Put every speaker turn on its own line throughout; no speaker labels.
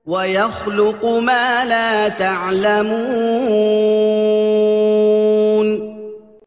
ويخلق ما لا تعلمون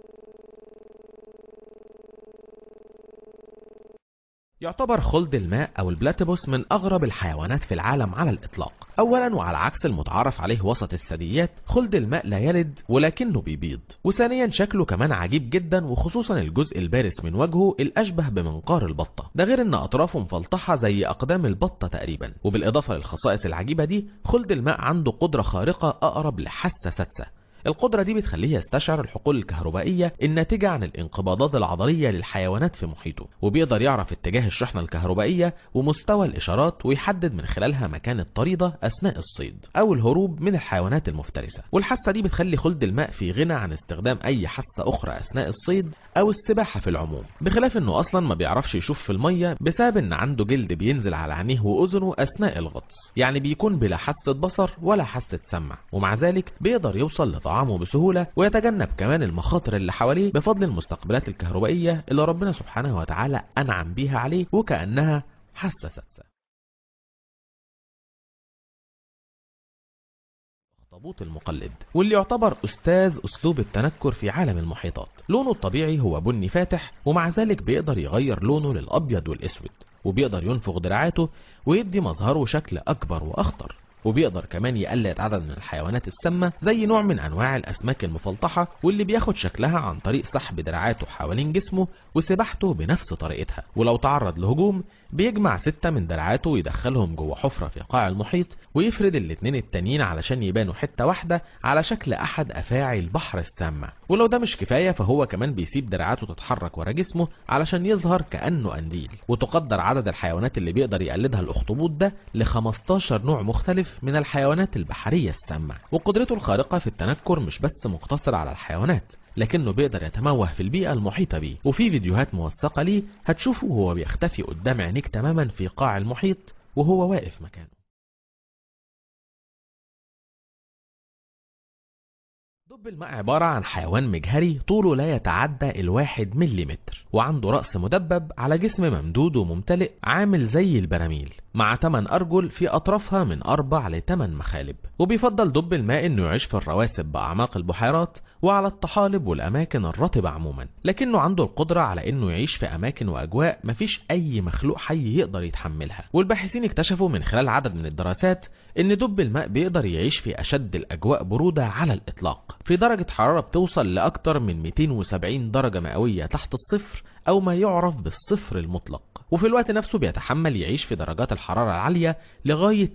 يعتبر خلد الماء أو البلاتيبوس من أغرب الحيوانات في العالم على الإطلاق أولا وعلى عكس المتعارف عليه وسط الثدييات خلد الماء لا يلد ولكنه بيبيض وثانيا شكله كمان عجيب جدا وخصوصا الجزء البارز من وجهه الأشبه بمنقار البطة ده غير أن أطرافه مفلطحة زي أقدام البطة تقريبا وبالإضافة للخصائص العجيبة دي خلد الماء عنده قدرة خارقة أقرب لحاسة سادسة القدرة دي بتخليه يستشعر الحقول الكهربائية الناتجة عن الانقباضات العضلية للحيوانات في محيطه وبيقدر يعرف اتجاه الشحنة الكهربائية ومستوى الإشارات ويحدد من خلالها مكان الطريدة أثناء الصيد أو الهروب من الحيوانات المفترسة والحاسة دي بتخلي خلد الماء في غنى عن استخدام أي حاسة أخرى أثناء الصيد أو السباحة في العموم بخلاف إنه أصلا ما بيعرفش يشوف في المية بسبب إن عنده جلد بينزل على عينيه وأذنه أثناء الغطس يعني بيكون بلا حاسة بصر ولا حاسة سمع ومع ذلك بيقدر يوصل لطعامه بسهولة ويتجنب كمان المخاطر اللي حواليه بفضل المستقبلات الكهربائية اللي ربنا سبحانه وتعالى أنعم بيها عليه وكأنها حاسة سادسة الاخطبوط المقلد واللي يعتبر أستاذ أسلوب التنكر في عالم المحيطات لونه الطبيعي هو بني فاتح ومع ذلك بيقدر يغير لونه للأبيض والأسود وبيقدر ينفخ دراعاته ويدي مظهره شكل أكبر وأخطر وبيقدر كمان يقلد عدد من الحيوانات السامة زي نوع من أنواع الأسماك المفلطحة واللي بياخد شكلها عن طريق سحب دراعاته حوالين جسمه وسباحته بنفس طريقتها ولو تعرض لهجوم بيجمع ستة من دراعاته ويدخلهم جوه حفرة في قاع المحيط ويفرد الاتنين التانيين علشان يبانوا حتة واحدة على شكل أحد أفاعي البحر السامة ولو ده مش كفاية فهو كمان بيسيب دراعاته تتحرك ورا جسمه علشان يظهر كأنه قنديل وتقدر عدد الحيوانات اللي بيقدر يقلدها الأخطبوط ده ل 15 نوع مختلف من الحيوانات البحرية السامة وقدرته الخارقة في التنكر مش بس مقتصرة على الحيوانات لكنه بيقدر يتموه في البيئة المحيطة بيه وفي فيديوهات موثقة ليه هتشوفه وهو بيختفي قدام عينيك تماما في قاع المحيط وهو واقف مكانه دب الماء عبارة عن حيوان مجهري طوله لا يتعدى الواحد مليمتر وعنده رأس مدبب على جسم ممدود وممتلئ عامل زي البراميل مع 8 أرجل في أطرافها من 4 ل 8 مخالب وبيفضل دب الماء إنه يعيش في الرواسب بأعماق البحيرات وعلى الطحالب والأماكن الرطبة عموما لكنه عنده القدرة على إنه يعيش في أماكن وأجواء مفيش أي مخلوق حي يقدر يتحملها والباحثين اكتشفوا من خلال عدد من الدراسات إن دب الماء بيقدر يعيش في أشد الأجواء برودة على الإطلاق في درجة حرارة بتوصل لأكتر من 270 درجة مئوية تحت الصفر أو ما يعرف بالصفر المطلق وفي الوقت نفسه بيتحمل يعيش في درجات الحرارة العالية لغاية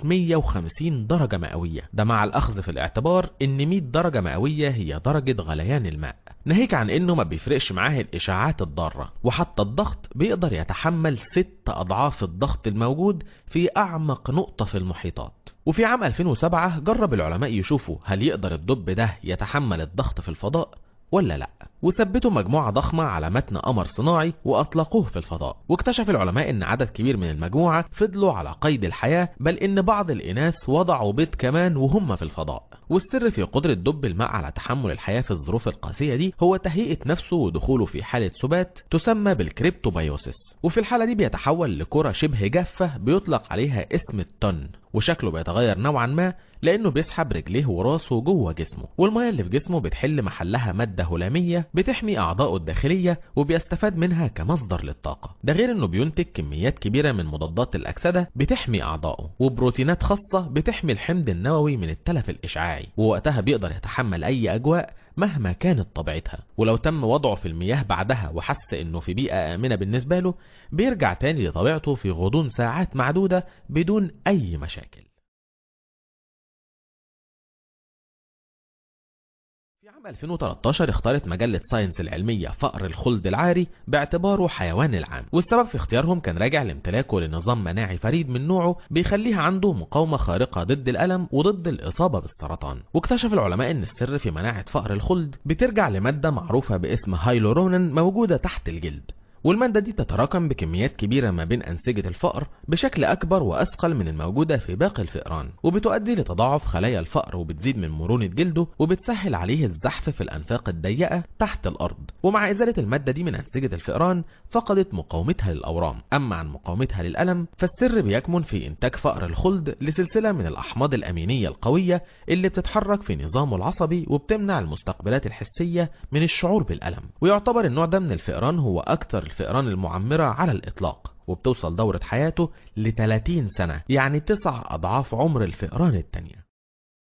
150 درجة مئوية ده مع الأخذ في الاعتبار إن 100 درجة مئوية هي درجة غليان الماء ناهيك عن إنه ما بيفرقش معاه الإشاعات الضارة وحتى الضغط بيقدر يتحمل ست أضعاف الضغط الموجود في أعمق نقطة في المحيطات وفي عام 2007 جرب العلماء يشوفوا هل يقدر الدب ده يتحمل الضغط في الفضاء ولا لا وثبتوا مجموعة ضخمة على متن قمر صناعي وأطلقوه في الفضاء واكتشف العلماء أن عدد كبير من المجموعة فضلوا على قيد الحياة بل أن بعض الإناث وضعوا بيض كمان وهم في الفضاء والسر في قدرة دب الماء على تحمل الحياة في الظروف القاسية دي هو تهيئة نفسه ودخوله في حالة سبات تسمى بالكريبتوبايوسيس وفي الحالة دي بيتحول لكرة شبه جافة بيطلق عليها اسم التن وشكله بيتغير نوعا ما لانه بيسحب رجليه وراسه جوه جسمه والميه اللي في جسمه بتحل محلها ماده هلاميه بتحمي اعضائه الداخليه وبيستفاد منها كمصدر للطاقه ده غير انه بينتج كميات كبيره من مضادات الاكسده بتحمي اعضائه وبروتينات خاصه بتحمي الحمض النووي من التلف الاشعاعي ووقتها بيقدر يتحمل اي اجواء مهما كانت طبيعتها ولو تم وضعه في المياه بعدها وحس انه في بيئة آمنة بالنسبة له بيرجع تاني لطبيعته في غضون ساعات معدودة بدون أي مشاكل في عام 2013 اختارت مجلة ساينس العلمية فأر الخلد العاري باعتباره حيوان العام والسبب في اختيارهم كان راجع لامتلاكه لنظام مناعي فريد من نوعه بيخليه عنده مقاومة خارقة ضد الألم وضد الإصابة بالسرطان واكتشف العلماء ان السر في مناعة فأر الخلد بترجع لمادة معروفة باسم هايلورونين موجودة تحت الجلد والمادة دي تتراكم بكميات كبيرة ما بين أنسجة الفأر بشكل أكبر وأثقل من الموجودة في باقي الفئران وبتؤدي لتضاعف خلايا الفأر وبتزيد من مرونة جلده وبتسهل عليه الزحف في الأنفاق الضيقة تحت الأرض ومع إزالة المادة دي من أنسجة الفئران فقدت مقاومتها للأورام أما عن مقاومتها للألم فالسر بيكمن في إنتاج فأر الخلد لسلسلة من الأحماض الأمينية القوية اللي بتتحرك في نظامه العصبي وبتمنع المستقبلات الحسية من الشعور بالألم ويعتبر النوع ده من الفئران هو أكثر الفئران المعمرة على الإطلاق وبتوصل دورة حياته ل 30 سنة يعني تسع أضعاف عمر الفئران التانية